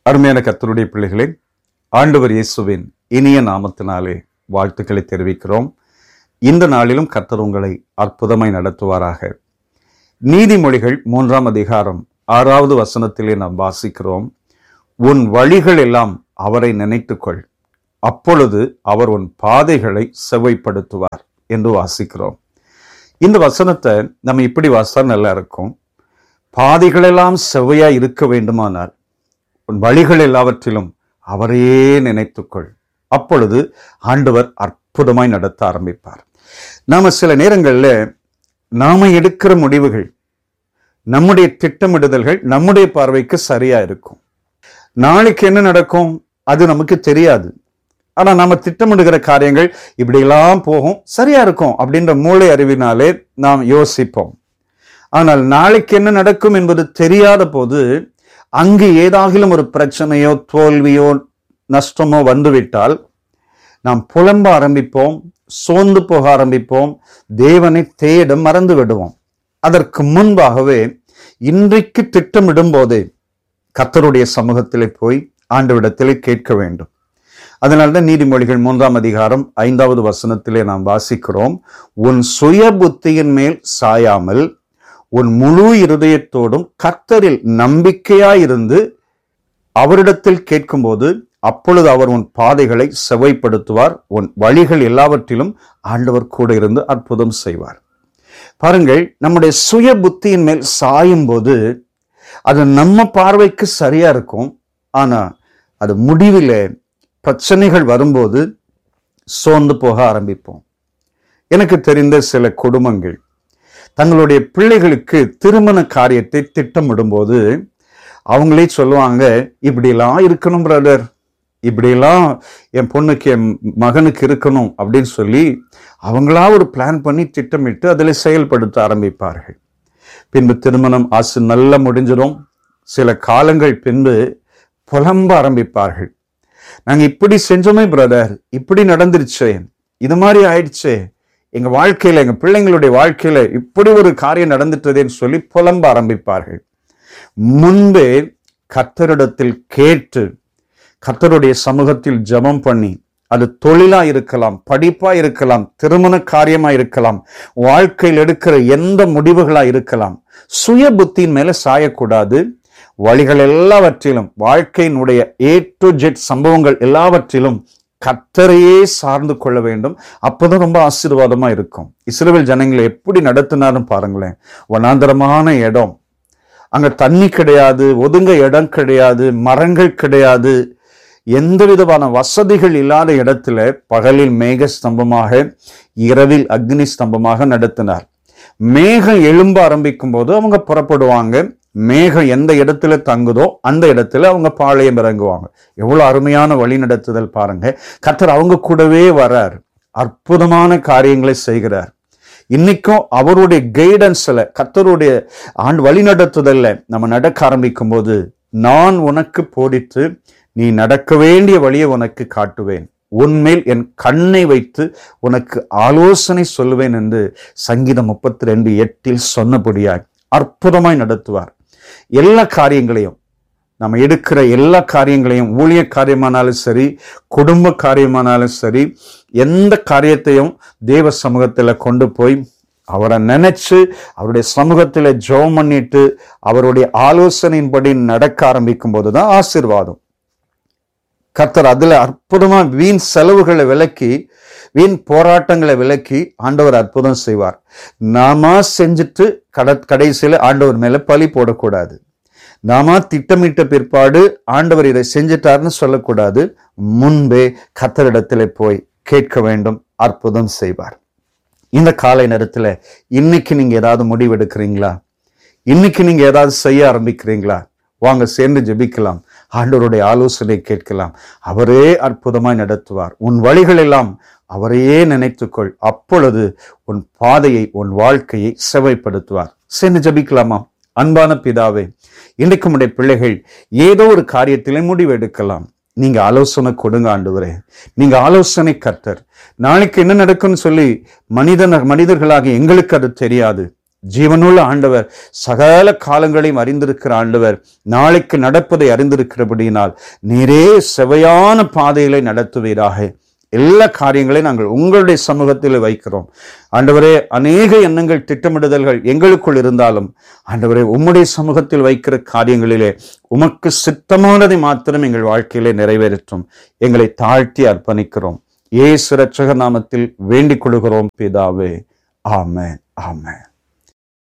அருமையான கர்த்தருடைய பிள்ளைகளே ஆண்டவர் இயேசுவின் இனிய நாமத்தினாலே வாழ்த்துக்களை தெரிவிக்கிறோம் இந்த நாளிலும் கர்த்தர் உங்களை அற்புதமாய் நடத்துவாராக நீதிமொழிகள் மூன்றாம் அதிகாரம் ஆறாவது வசனத்திலே நாம் வாசிக்கிறோம் உன் வழிகள் எல்லாம் அவரை நினைத்துக்கொள் அப்பொழுது அவர் உன் பாதைகளை செவ்வைப்படுத்துவார் என்று வாசிக்கிறோம் இந்த வசனத்தை நம்ம இப்படி வாசித்தா நல்லா இருக்கும் பாதைகளெல்லாம் செவ்வையா இருக்க வேண்டுமானால் உன் வழிகள் எல்லாவற்றிலும் அவரையே நினைத்துக்கொள் அப்பொழுது ஆண்டவர் அற்புதமாய் நடத்த ஆரம்பிப்பார் நாம சில நேரங்களில் நாம எடுக்கிற முடிவுகள் நம்முடைய திட்டமிடுதல்கள் நம்முடைய பார்வைக்கு சரியா இருக்கும் நாளைக்கு என்ன நடக்கும் அது நமக்கு தெரியாது ஆனா நம்ம திட்டமிடுகிற காரியங்கள் இப்படியெல்லாம் போகும் சரியா இருக்கும் அப்படின்ற மூளை அறிவினாலே நாம் யோசிப்போம் ஆனால் நாளைக்கு என்ன நடக்கும் என்பது தெரியாத போது அங்கு ஏதாகிலும் ஒரு பிரச்சனையோ தோல்வியோ நஷ்டமோ வந்துவிட்டால் நாம் புலம்ப ஆரம்பிப்போம் சோர்ந்து போக ஆரம்பிப்போம் தேவனை தேட மறந்து விடுவோம் அதற்கு முன்பாகவே இன்றைக்கு திட்டமிடும் போதே கத்தருடைய சமூகத்திலே போய் ஆண்டவிடத்திலே கேட்க வேண்டும் அதனால்தான் நீதிமொழிகள் மூன்றாம் அதிகாரம் ஐந்தாவது வசனத்திலே நாம் வாசிக்கிறோம் உன் சுய புத்தியின் மேல் சாயாமல் உன் முழு இருதயத்தோடும் கர்த்தரில் நம்பிக்கையாயிருந்து அவரிடத்தில் கேட்கும்போது அப்பொழுது அவர் உன் பாதைகளை செவைப்படுத்துவார் உன் வழிகள் எல்லாவற்றிலும் ஆண்டவர் கூட இருந்து அற்புதம் செய்வார் பாருங்கள் நம்முடைய சுய புத்தியின் மேல் சாயும் போது அது நம்ம பார்வைக்கு சரியா இருக்கும் ஆனா அது முடிவில் பிரச்சனைகள் வரும்போது சோர்ந்து போக ஆரம்பிப்போம் எனக்கு தெரிந்த சில குடும்பங்கள் தங்களுடைய பிள்ளைகளுக்கு திருமண காரியத்தை திட்டமிடும்போது அவங்களே சொல்லுவாங்க இப்படிலாம் இருக்கணும் பிரதர் இப்படிலாம் என் பொண்ணுக்கு என் மகனுக்கு இருக்கணும் அப்படின்னு சொல்லி அவங்களா ஒரு பிளான் பண்ணி திட்டமிட்டு அதில் செயல்படுத்த ஆரம்பிப்பார்கள் பின்பு திருமணம் ஆசு நல்லா முடிஞ்சிடும் சில காலங்கள் பின்பு புலம்ப ஆரம்பிப்பார்கள் நாங்கள் இப்படி செஞ்சோமே பிரதர் இப்படி நடந்துருச்சே இது மாதிரி ஆயிடுச்சே எங்க வாழ்க்கையில எங்க பிள்ளைங்களுடைய வாழ்க்கையில இப்படி ஒரு காரியம் நடந்துட்டதேன்னு சொல்லி புலம்ப ஆரம்பிப்பார்கள் முன்பே கத்தரிடத்தில் கேட்டு கத்தருடைய சமூகத்தில் ஜெபம் பண்ணி அது தொழிலா இருக்கலாம் படிப்பா இருக்கலாம் திருமண காரியமா இருக்கலாம் வாழ்க்கையில் எடுக்கிற எந்த முடிவுகளா இருக்கலாம் சுய புத்தியின் மேல சாயக்கூடாது வழிகள் எல்லாவற்றிலும் வாழ்க்கையினுடைய ஏ டு ஜெட் சம்பவங்கள் எல்லாவற்றிலும் கத்தரையே சார்ந்து கொள்ள வேண்டும் அப்போதான் ரொம்ப ஆசீர்வாதமா இருக்கும் இஸ்ரேல் ஜனங்களை எப்படி நடத்தினாரும் பாருங்களேன் வனாந்தரமான இடம் அங்க தண்ணி கிடையாது ஒதுங்க இடம் கிடையாது மரங்கள் கிடையாது எந்த விதமான வசதிகள் இல்லாத இடத்துல பகலில் மேக ஸ்தம்பமாக இரவில் அக்னி ஸ்தம்பமாக நடத்தினார் மேகம் எழும்ப ஆரம்பிக்கும் போது அவங்க புறப்படுவாங்க மேகம் எந்த இடத்துல தங்குதோ அந்த இடத்துல அவங்க பாளையம் இறங்குவாங்க எவ்வளவு அருமையான வழி நடத்துதல் பாருங்க கத்தர் அவங்க கூடவே வரார் அற்புதமான காரியங்களை செய்கிறார் இன்னைக்கும் அவருடைய கைடன்ஸ்ல கத்தருடைய ஆண்டு வழி நடத்துதல்ல நம்ம நடக்க ஆரம்பிக்கும் போது நான் உனக்கு போதித்து நீ நடக்க வேண்டிய வழியை உனக்கு காட்டுவேன் உன்மேல் என் கண்ணை வைத்து உனக்கு ஆலோசனை சொல்லுவேன் என்று சங்கீதம் முப்பத்தி ரெண்டு எட்டில் சொன்னபடியாய் அற்புதமாய் நடத்துவார் எல்லா காரியங்களையும் நம்ம எடுக்கிற எல்லா காரியங்களையும் ஊழிய காரியமானாலும் சரி குடும்ப காரியமானாலும் சரி எந்த காரியத்தையும் தேவ சமூகத்தில் கொண்டு போய் அவரை நினைச்சு அவருடைய சமூகத்தில் ஜெபம் பண்ணிட்டு அவருடைய ஆலோசனையின்படி நடக்க ஆரம்பிக்கும் போதுதான் ஆசீர்வாதம் கர்த்தர் அதுல அற்புதமா வீண் செலவுகளை விலக்கி வீண் போராட்டங்களை விலக்கி ஆண்டவர் அற்புதம் செய்வார் நாம செஞ்சுட்டு கட கடைசியில ஆண்டவர் மேல பழி போடக்கூடாது நாம திட்டமிட்ட பிற்பாடு ஆண்டவர் இதை செஞ்சிட்டாருன்னு சொல்லக்கூடாது முன்பே கத்தரிடத்துல போய் கேட்க வேண்டும் அற்புதம் செய்வார் இந்த காலை நேரத்துல இன்னைக்கு நீங்க ஏதாவது முடிவு எடுக்கிறீங்களா இன்னைக்கு நீங்க ஏதாவது செய்ய ஆரம்பிக்கிறீங்களா வாங்க சேர்ந்து ஜெபிக்கலாம் ஆண்டவருடைய ஆலோசனை கேட்கலாம் அவரே அற்புதமாய் நடத்துவார் உன் வழிகள் எல்லாம் அவரையே நினைத்துக்கொள் அப்பொழுது உன் பாதையை உன் வாழ்க்கையை செவைப்படுத்துவார் சேர்ந்து ஜெபிக்கலாமா அன்பான பிதாவே இன்றைக்கு உடைய பிள்ளைகள் ஏதோ ஒரு காரியத்திலே முடிவு எடுக்கலாம் நீங்க ஆலோசனை கொடுங்க ஆண்டவரே நீங்க ஆலோசனை கர்த்தர் நாளைக்கு என்ன நடக்கும்னு சொல்லி மனிதன மனிதர்களாக எங்களுக்கு அது தெரியாது ஜீவனுள்ள ஆண்டவர் சகல காலங்களையும் அறிந்திருக்கிற ஆண்டவர் நாளைக்கு நடப்பதை அறிந்திருக்கிறபடியினால் நீரே செவையான பாதைகளை நடத்துவீராக எல்லா காரியங்களையும் நாங்கள் உங்களுடைய சமூகத்தில் வைக்கிறோம் ஆண்டவரே அநேக எண்ணங்கள் திட்டமிடுதல்கள் எங்களுக்குள் இருந்தாலும் ஆண்டவரே உம்முடைய சமூகத்தில் வைக்கிற காரியங்களிலே உமக்கு சித்தமானதை மாத்திரம் எங்கள் வாழ்க்கையிலே நிறைவேற்றும் எங்களை தாழ்த்தி அர்ப்பணிக்கிறோம் ஏசு ரட்சக நாமத்தில் வேண்டிக் கொள்கிறோம் பிதாவே ஆமென் ஆமென்